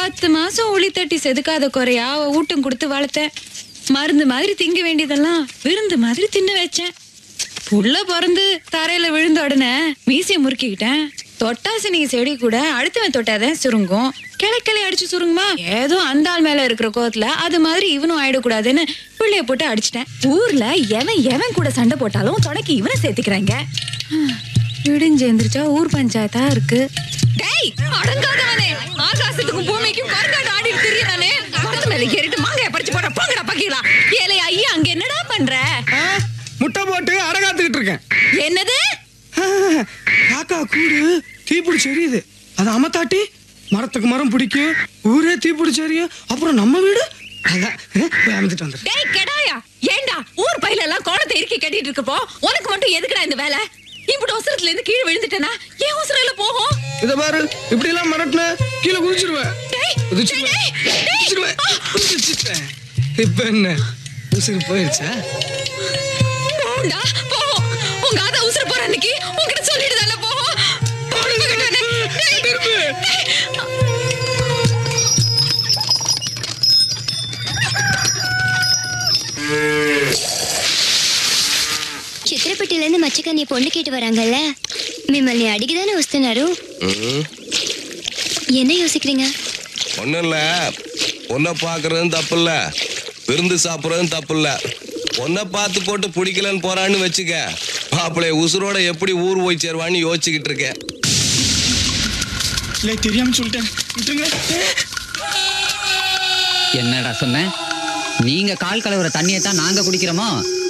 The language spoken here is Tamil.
பத்து மாசம் உளி தட்டி செதுக்காத குறையா அவ ஊட்டம் கொடுத்து வளர்த்தேன் மருந்து மாதிரி திங்க வேண்டியதெல்லாம் விருந்து மாதிரி தின்னு வச்சேன் புள்ள பிறந்து தரையில விழுந்த உடனே மீசைய முறுக்கிக்கிட்டேன் தொட்டாசினிக்கு செடி கூட அடுத்தவன் தொட்டாதான் சுருங்கும் கிளை கிளை அடிச்சு சுருங்குமா ஏதோ அந்த ஆள் மேல இருக்கிற கோவத்துல அது மாதிரி இவனும் ஆயிடக்கூடாதுன்னு பிள்ளைய போட்டு அடிச்சிட்டேன் ஊர்ல எவன் எவன் கூட சண்டை போட்டாலும் தொடக்கி இவனை சேர்த்துக்கிறாங்க விடிஞ்சு எந்திரிச்சா ஊர் பஞ்சாயத்தா இருக்கு டேய் அடங்காதவனே ஆகாசத்துக்கும் பூமிக்கும் கருங்காடு ஆடிட்டு திரியறானே மரத்து மேல ஏறிட்டு மாங்காய பறிச்சு போட போங்கடா பக்கீங்களா ஏலே ஐயா அங்க என்னடா பண்ற ஆ, முட்டை போட்டு அடகாத்துக்கிட்டு இருக்கேன் என்னது ஆ, காக்கா கூடு தீப்பிடிச்சு எரியுது அது அமத்தாட்டி மரத்துக்கு மரம் பிடிக்கும் ஊரே தீப்பிடிச்சு எரியும் அப்புறம் நம்ம வீடு அதான் ஆ, போய் அமைச்சிட்டு வந்துடுறேன் டேய் கெடாயா ஏண்டா ஊர் பையில எல்லாம் கோலத்தை இறுக்கி கட்டிட்டு இருக்கப்போ உனக்கு மட்டும் எதுக்குடா இந்த வேலை இப்படி உசரத்துல இருந்து கீழே விழுந்துட்டேனா ஏன் உசரையில போகும் இத பாரு இப்படி எல்லாம் மிரட்டின கீழே குதிச்சிருவேன் டேய், குதிச்சிருவேன் டேய், டேய், டேய். குதிச்சிருவேன் குதிச்சிட்டேன் இப்ப என்ன உசுறு போயிருச்சா போண்டா போ உங்க ஆதா உசுர போற அன்னைக்கு உன்கிட்ட சொல்லிட்டு தானே போகும் போடுங்க கட்டானே. டேய், நெருப்பு. டேய். చిత్రపెట్టిలో మచ్చకని పొండు కేటు వరాங்கல்ல మిమ్మల్ని అడిగిదానే వస్తున్నారు ம், என்ன யோசிக்கிறீங்க ஒண்ணும் இல்ல பொண்ணை பாக்குறதும் தப்பு இல்ல விருந்து சாப்பிடுறதும் தப்பு இல்ல பொண்ணை பார்த்து போட்டு பிடிக்கலன்னு போறான்னு வச்சுக்க மாப்பிள்ளைய உசுரோட எப்படி ஊர் போய் சேருவான்னு யோசிச்சுக்கிட்டு இருக்கேன் இல்லை தெரியாம சொல்லிட்டேன் விட்டுருங்க என்னடா சொன்ன நீங்க கால் கலவுற தண்ணியை தான் நாங்க குடிக்கிறோமோ